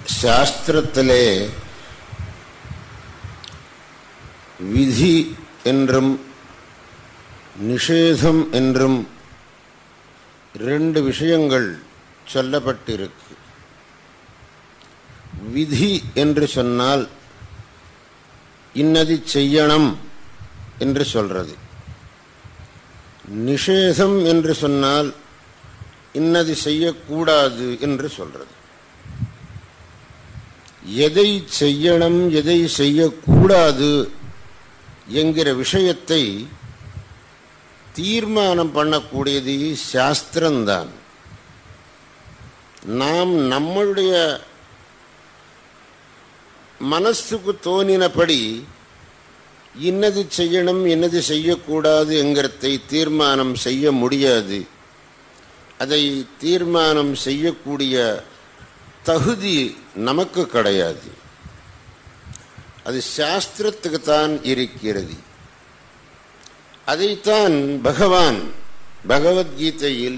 சாஸ்திரத்திலே விதி என்றும் நிஷேதம் என்றும் ரெண்டு விஷயங்கள் சொல்லப்பட்டிருக்கு விதி என்று சொன்னால் இன்னது செய்யணும் என்று சொல்றது நிஷேதம் என்று சொன்னால் இன்னது செய்யக்கூடாது என்று சொல்றது எதை செய்யணும் எதை செய்யக்கூடாது என்கிற விஷயத்தை தீர்மானம் பண்ணக்கூடியது சாஸ்திரம்தான் நாம் நம்மளுடைய மனசுக்கு தோணினபடி இன்னது செய்யணும் இன்னது செய்யக்கூடாது என்கிறதை தீர்மானம் செய்ய முடியாது அதை தீர்மானம் செய்யக்கூடிய தகுதி நமக்கு கிடையாது அது சாஸ்திரத்துக்கு தான் இருக்கிறது அதைத்தான் பகவான் பகவத்கீதையில்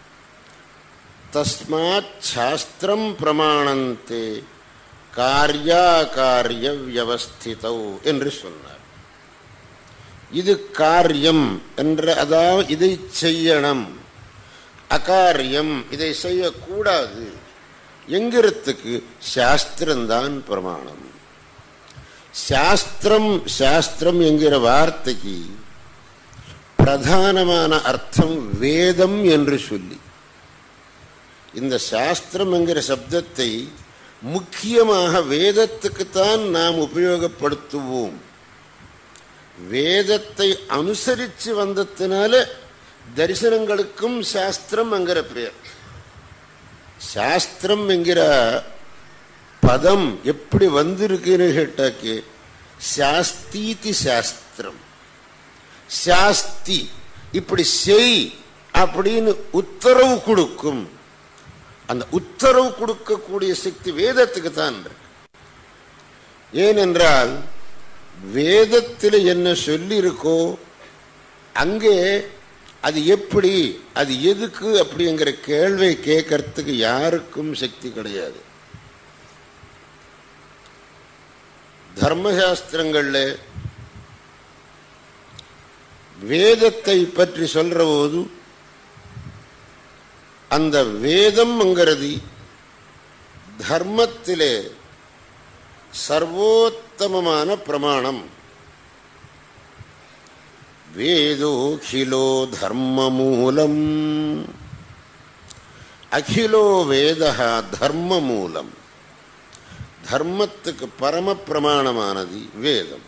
தஸ்மாத் சாஸ்திரம் பிரமாணந்தே காரியாகாரிய வியவஸ்திதௌ என்று சொன்னார் இது காரியம் என்ற அதாவது இதை செய்யணும் அகாரியம் இதை செய்யக்கூடாது என்கிறதுக்கு சாஸ்திரம்தான் பிரமாணம் சாஸ்திரம் சாஸ்திரம் என்கிற வார்த்தைக்கு பிரதானமான அர்த்தம் வேதம் என்று சொல்லி இந்த சாஸ்திரம் என்கிற சப்தத்தை முக்கியமாக வேதத்துக்குத்தான் நாம் உபயோகப்படுத்துவோம் வேதத்தை அனுசரித்து வந்ததுனால தரிசனங்களுக்கும் சாஸ்திரம் என்கிற பெயர் சாஸ்திரம் என்கிற பதம் எப்படி வந்திருக்குன்னு கேட்டாக்கே சாஸ்தீதி சாஸ்திரம் சாஸ்தி இப்படி செய் அப்படின்னு உத்தரவு கொடுக்கும் அந்த உத்தரவு கொடுக்கக்கூடிய சக்தி வேதத்துக்கு தான் ஏனென்றால் வேதத்தில் என்ன சொல்லி இருக்கோ அங்கே அது எப்படி அது எதுக்கு அப்படிங்கிற கேள்வி கேட்கறதுக்கு யாருக்கும் சக்தி கிடையாது தர்மசாஸ்திரங்கள்ல வேதத்தை பற்றி சொல்ற போது அந்த வேதம்ங்கிறது தர்மத்திலே சர்வோத்தமமான பிரமாணம் வேதோகிலோ தர்மமூலம் அகிலோ வேத தர்மமூலம் தர்மத்துக்கு பரம பிரமாணமானது வேதம்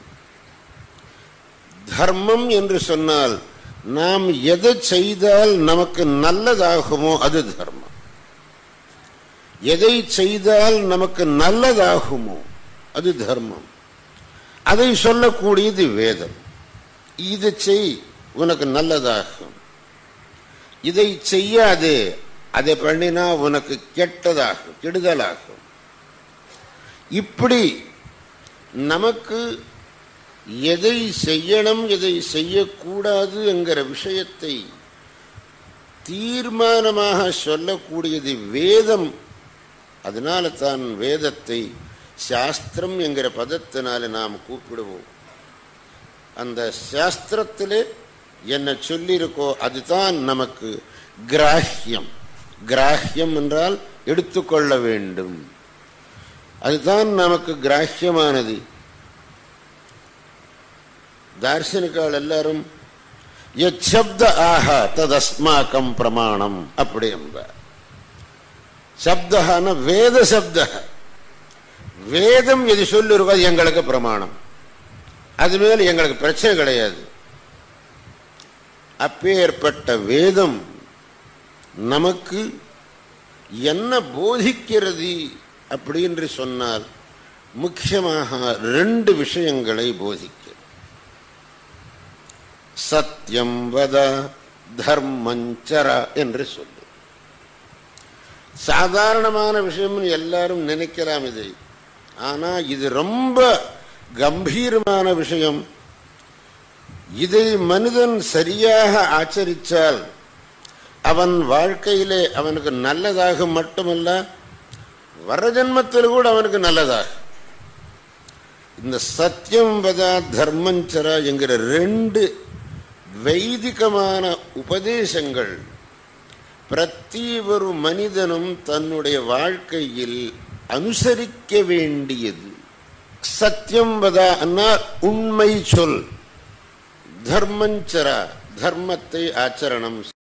தர்மம் என்று சொன்னால் நாம் எதை செய்தால் நமக்கு நல்லதாகுமோ அது தர்மம் எதை செய்தால் நமக்கு நல்லதாகுமோ அது தர்மம் அதை சொல்லக்கூடியது வேதம் இது செய் உனக்கு நல்லதாகும் இதை செய்யாதே அதை பண்ணினா உனக்கு கெட்டதாகும் கெடுதலாகும் இப்படி நமக்கு எதை செய்யணும் எதை செய்யக்கூடாது என்கிற விஷயத்தை தீர்மானமாக சொல்லக்கூடியது வேதம் அதனால தான் வேதத்தை சாஸ்திரம் என்கிற பதத்தினால நாம் கூப்பிடுவோம் அந்த சாஸ்திரத்திலே என்ன சொல்லியிருக்கோ அதுதான் நமக்கு கிராஹ்யம் கிராஹ்யம் என்றால் எடுத்துக்கொள்ள வேண்டும் அதுதான் நமக்கு கிராஹ்யமானது தார்சனிக்கால் எல்லாரும் எச்சப்த ஆஹா ததஸ்மாக்கம் பிரமாணம் அப்படி என்ப சப்தகான வேத சப்த வேதம் எது சொல்லிருக்கோ அது எங்களுக்கு பிரமாணம் அது மேல எங்களுக்கு பிரச்சனை கிடையாது அப்பேற்பட்ட வேதம் நமக்கு என்ன போதிக்கிறது அப்படின்னு சொன்னால் முக்கியமாக ரெண்டு விஷயங்களை போதிக்க சத்தியம் வத தர்மஞ்சர என்று சொல்லு சாதாரணமான விஷயம்னு எல்லாரும் நினைக்கலாம் இதை ஆனா இது ரொம்ப கம்பீரமான விஷயம் இதை மனிதன் சரியாக ஆச்சரித்தால் அவன் வாழ்க்கையிலே அவனுக்கு நல்லதாக மட்டுமல்ல வர ஜென்மத்தில் கூட அவனுக்கு நல்லதாக இந்த சத்தியம் வதா தர்மஞ்சரா என்கிற ரெண்டு வைதிகமான உபதேசங்கள் பிரதி ஒரு மனிதனும் தன்னுடைய வாழ்க்கையில் அனுசரிக்க வேண்டியது சத்தியம் வதா உண்மை சொல் தர்மஞ்சரா தர்மத்தை ஆச்சரணம்